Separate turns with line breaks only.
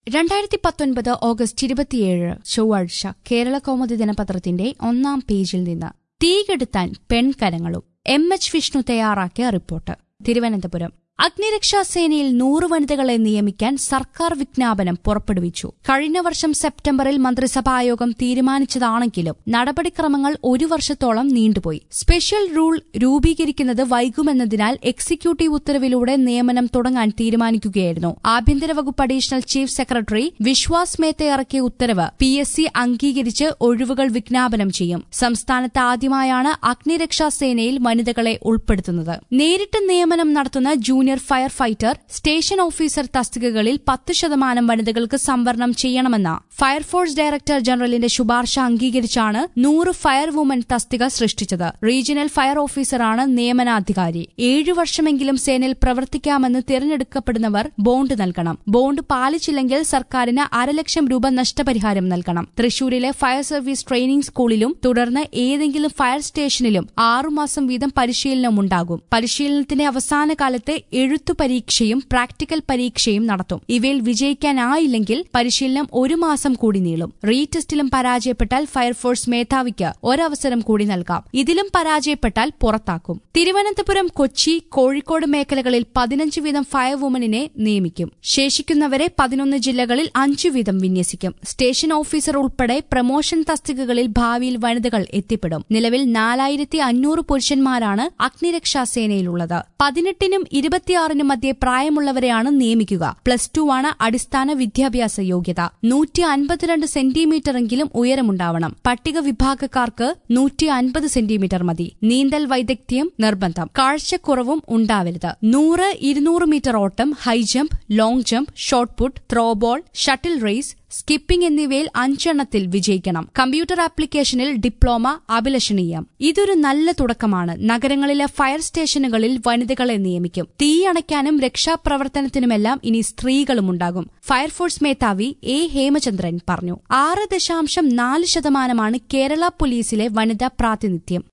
രണ്ടായിരത്തി പത്തൊൻപത് ഓഗസ്റ്റ് ഇരുപത്തിയേഴ് ചൊവ്വാഴ്ച കേരള കൗമുദി ദിനപത്രത്തിന്റെ ഒന്നാം പേജിൽ നിന്ന് തീകെടുത്താൻ പെൺകരങ്ങളും എം എച്ച് വിഷ്ണു തയ്യാറാക്കിയ റിപ്പോർട്ട് തിരുവനന്തപുരം അഗ്നിരക്ഷാ സേനയിൽ നൂറ് വനിതകളെ നിയമിക്കാൻ സർക്കാർ വിജ്ഞാപനം പുറപ്പെടുവിച്ചു കഴിഞ്ഞ വർഷം സെപ്റ്റംബറിൽ മന്ത്രിസഭായോഗം തീരുമാനിച്ചതാണെങ്കിലും നടപടിക്രമങ്ങൾ ഒരു വർഷത്തോളം നീണ്ടുപോയി സ്പെഷ്യൽ റൂൾ രൂപീകരിക്കുന്നത് വൈകുമെന്നതിനാൽ എക്സിക്യൂട്ടീവ് ഉത്തരവിലൂടെ നിയമനം തുടങ്ങാൻ തീരുമാനിക്കുകയായിരുന്നു ആഭ്യന്തര വകുപ്പ് additional chief secretary Vishwas Mehta ഇറക്കിയ ഉത്തരവ് പി എസ് സി അംഗീകരിച്ച് ഒഴിവുകൾ വിജ്ഞാപനം ചെയ്യും സംസ്ഥാനത്ത് ആദ്യമായാണ് അഗ്നിരക്ഷാ സേനയിൽ വനിതകളെ ഉൾപ്പെടുത്തുന്നത് നേരിട്ട് നിയമനം നടത്തുന്ന junior fire fighter station officer തസ്തികകളിൽ പത്ത് ശതമാനം വനിതകൾക്ക് സംവരണം ചെയ്യണമെന്ന ഫയർഫോഴ്സ് ഡയറക്ടർ ജനറലിന്റെ ശുപാർശ അംഗീകരിച്ചാണ് നൂറ് ഫയർ വുമൻ തസ്തിക സൃഷ്ടിച്ചത് റീജിയണൽ ഫയർ ഓഫീസറാണ് നിയമനാധികാരി ഏഴു വർഷമെങ്കിലും സേനയിൽ പ്രവർത്തിക്കാമെന്ന് തിരഞ്ഞെടുക്കപ്പെടുന്നവർ ബോണ്ട് നൽകണം ബോണ്ട് പാലിച്ചില്ലെങ്കിൽ സർക്കാരിന് അരലക്ഷം രൂപ നഷ്ടപരിഹാരം നൽകണം തൃശൂരിലെ ഫയർ സർവീസ് ട്രെയിനിംഗ് സ്കൂളിലും തുടർന്ന് ഏതെങ്കിലും ഫയർ സ്റ്റേഷനിലും ആറുമാസം വീതം പരിശീലനം ഉണ്ടാകും പരിശീലനത്തിന്റെ അവസാന കാലത്ത് എഴുത്തു പരീക്ഷയും പ്രാക്ടിക്കൽ പരീക്ഷയും നടത്തും ഇവയിൽ വിജയിക്കാനായില്ലെങ്കിൽ പരിശീലനം ഒരു മാസം കൂടി നീളും റീടെസ്റ്റിലും പരാജയപ്പെട്ടാൽ ഫയർഫോഴ്സ് മേധാവിക്ക് ഒരവസരം കൂടി നൽകാം ഇതിലും പരാജയപ്പെട്ടാൽ പുറത്താക്കും തിരുവനന്തപുരം കൊച്ചി കോഴിക്കോട് മേഖലകളിൽ പതിനഞ്ച് വീതം ഫയർ വുമനിനെ നിയമിക്കും ശേഷിക്കുന്നവരെ പതിനൊന്ന് ജില്ലകളിൽ അഞ്ചു വീതം വിന്യസിക്കും സ്റ്റേഷൻ ഓഫീസർ ഉൾപ്പെടെ പ്രമോഷൻ തസ്തികകളിൽ ഭാവിയിൽ വനിതകൾ എത്തിപ്പെടും നിലവിൽ നാലായിരത്തി അഞ്ഞൂറ് പുരുഷന്മാരാണ് അഗ്നിരക്ഷാ സേനയിലുള്ളത് പതിനെട്ടിനും ഇരുപത്തിയാറിനും മധ്യേ പ്രായമുള്ളവരെയാണ് നിയമിക്കുക പ്ലസ് ടു ആണ് അടിസ്ഥാന വിദ്യാഭ്യാസ യോഗ്യത നൂറ്റി അൻപത്തിരണ്ട് സെന്റിമീറ്ററെങ്കിലും ഉയരമുണ്ടാവണം പട്ടിക വിഭാഗക്കാർക്ക് നൂറ്റി അൻപത് സെന്റിമീറ്റർ മതി നീന്തൽ വൈദഗ്ധ്യം നിർബന്ധം കാഴ്ചക്കുറവും ഉണ്ടാവരുത് നൂറ് ഇരുന്നൂറ് മീറ്റർ ഓട്ടം high jump long jump shot put throwball shuttle race skipping എന്നിവയിൽ അഞ്ചെണ്ണത്തിൽ വിജയിക്കണം കമ്പ്യൂട്ടർ ആപ്ലിക്കേഷനിൽ ഡിപ്ലോമ അഭിലഷണീയം ഇതൊരു നല്ല തുടക്കമാണ് നഗരങ്ങളിലെ ഫയർ സ്റ്റേഷനുകളിൽ വനിതകളെ നിയമിക്കും തീയണയ്ക്കാനും രക്ഷാപ്രവർത്തനത്തിനുമെല്ലാം ഇനി സ്ത്രീകളുമുണ്ടാകും ഫയർഫോഴ്സ് മേധാവി എ ഹേമചന്ദ്രൻ പറഞ്ഞു ആറ് ദശാംശം നാല് ശതമാനമാണ് കേരള പോലീസിലെ വനിതാ പ്രാതിനിധ്യം